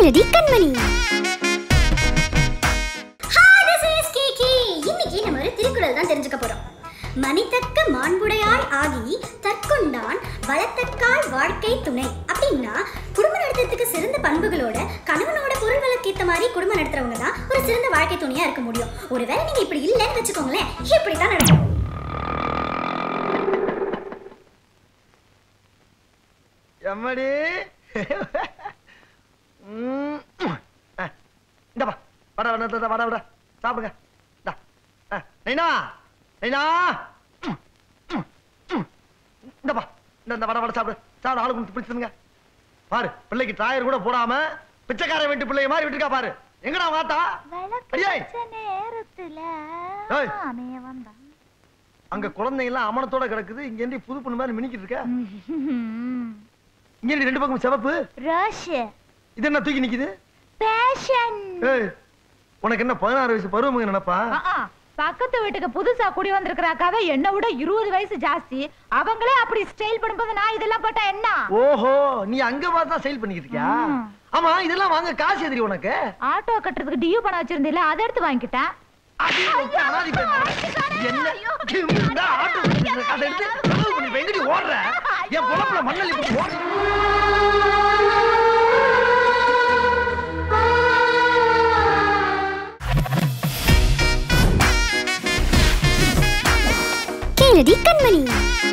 கேளடி கண்மணி Hi, this is Kiki. இன்னைக்கு நம்ம ஒரு திருக்குறள் தான் தெரிஞ்சுக்க போறோம் மணித்தக்க மாண்புடையாய் ஆகி தற்கொண்டான் வளத்தக்கால் வாழ்க்கை துணை அப்படின்னா குடும்ப நடத்துறதுக்கு சிறந்த பண்புகளோட கணவனோட பொருள் வழக்கேத்த மாதிரி குடும்பம் நடத்துறவங்க தான் ஒரு சிறந்த வாழ்க்கை துணையா இருக்க முடியும் ஒருவேளை நீங்க இப்படி இல்லைன்னு வச்சுக்கோங்களேன் இப்படி தான் நடக்கும் எம்மடி ம். அஹ், இந்தாப்பா வட வட வட, வட வட சாப்பிடுங்க இந்தா. அஹ், நைனா நைனா ம், ம், ம். இந்தாப்பா இந்த இந்த வட வட சாப்பிடு சாப்பிடு ஆளு கொடுத்து பிடிச்சிருங்க பாரு பிள்ளைக்கு டாயர் கூட போடாம பிச்சைக்கார வீட்டு பிள்ளைய மாதிரி விட்டுருக்கா பாரு எங்கடா வாத்தா அடியே நேரத்துல ஏய். ஆமைய வந்தான் அங்க குழந்தைங்க எல்லாம் அமனத்தோட கிடக்குது இங்க இருந்து புது பொண்ணு மாதிரி மினிக்கிட்டு இருக்க இங்க இருந்து ரெண்டு பக்கம் சிவப்பு ரஷ் இது என்ன தூக்கி நிக்குது பேஷன் ஏய், உனக்கு என்ன பதினாறு வயசு பருவமுங்க நினைப்பா பக்கத்து வீட்டுக்கு புதுசா குடி வந்திருக்கிறாக்காக என்ன விட இருபது வயசு ஜாஸ்தி அவங்களே அப்படி ஸ்டைல் பண்ணும்போது நான் இதெல்லாம் போட்டா என்ன ஓஹோ நீ அங்க பார்த்தா சேல் பண்ணிக்கிட்டு இருக்கியா ம். ஆமா இதெல்லாம் வாங்க காசு எதிரி உனக்கு ஆட்டோ கட்டுறதுக்கு டியூ பணம் வச்சிருந்தீல அதை எடுத்து வாங்கிட்டேன் அடி, உனக்கு அனாதை பெண். என்ன இந்த ஆட்டோ பிடிச்சிருக்க காசை எடுத்து செலவு பண்ணி இப்ப எங்கடி ஓடுற என் பொழப்புல மண்ணள்ளி போட்டு ஓடுற கேளடி கண்மணி